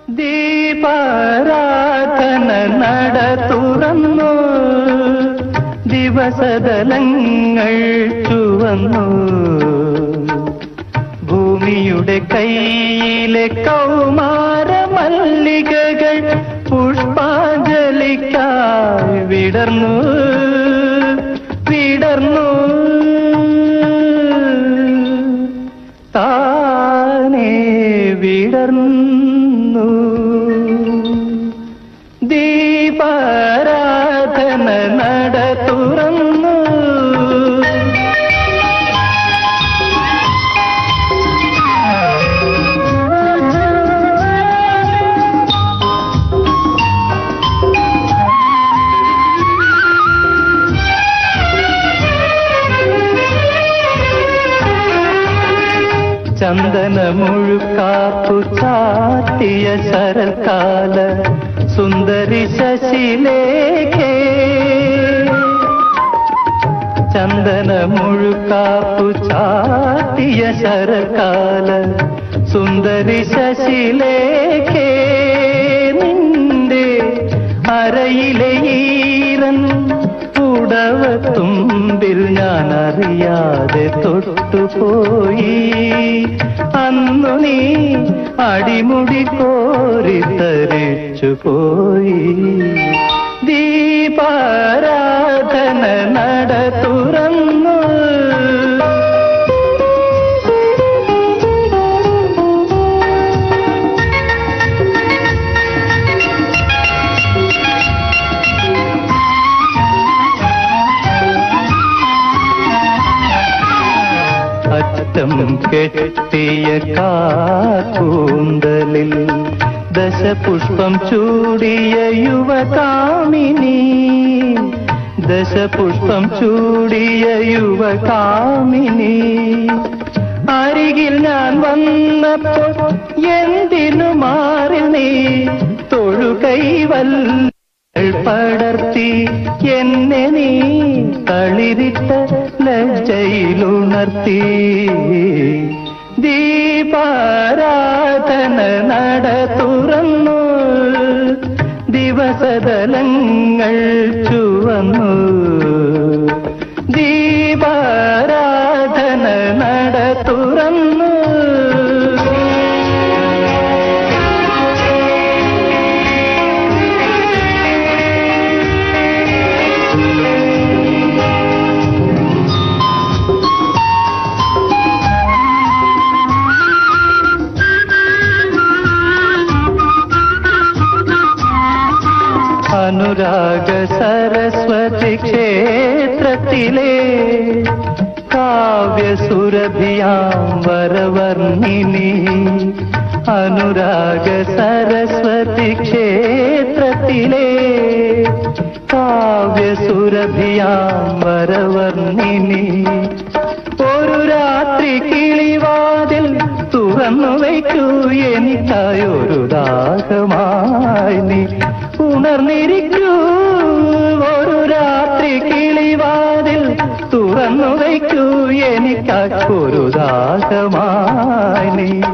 ദീപാരാധന നട തുറന്നു ദിവസതലങ്ങൾ ചുവന്നു ഭൂമിയുടെ കയ്യിലെ കൗമാര മല്ലികകൾ പുഷ്പാഞ്ജലിക്കായി വിടർന്നു വിടർന്നു താനേ വിടർന്നു ദീപാരാധന നട തുറന്നു ചന്ദന മുഴുക്കാപ്പു ചാത്തിയ ശരൽക്കാല സുന്ദരി ശശിലേഖേ ചന്ദന മുഴുക്കാപ്പു ചാത്തിയ ശരൽക്കാല സുന്ദരി ശശിലേഖേ നിന്റെ അരയിലെ ഈരൻ ഉടവ തുമ്പിൽ ഞാൻ അറിയാതെ തൊട്ടുപോയി അന്നു നീ അടിമുടി കോരി തരിച്ചു പോയി ദീപാരാധന നട തുറന്നു അറ്റം കെട്ടിയ കാക്കൂന്തലിൽ ദശപുഷ്പം ചൂടിയ യുവകാമിനി ദശപുഷ്പം ചൂടിയ യുവകാമിനി അരികിൽ ഞാൻ വന്നപ്പോൾ എന്തിനു മാറി നീ തൊഴുകൈവല്ല പടർത്തി എന്നെ നീ തളിരിട്ട ലജ്ജയിലുണർത്തി ദീപാരാധന നട തുറന്നു ദിവസതലങ്ങൾ ചുവന്നു ദീപാരാധന നട തുറന്നു അനുരാഗ സരസ്വതി ക്ഷേത്രത്തിലെ കാവ്യസുരഭിയാം വരവർണിനി അനുരാഗ സരസ്വതി ക്ഷേത്രത്തിലെ കാവ്യസുരഭിയാം വരവർണിനി ഒരു രാത്രി കിളിവാതിൽ തുറന്നു വയ്ക്കൂ എനിക്കായൊരു ദാഹമായി നീ ഉണർന്നിരിക്കൂ ഒരു രാത്രി കിളിവാതിൽ തുറന്നു വയ്ക്കൂ എനിക്കൊരു ദാഹമായി നീ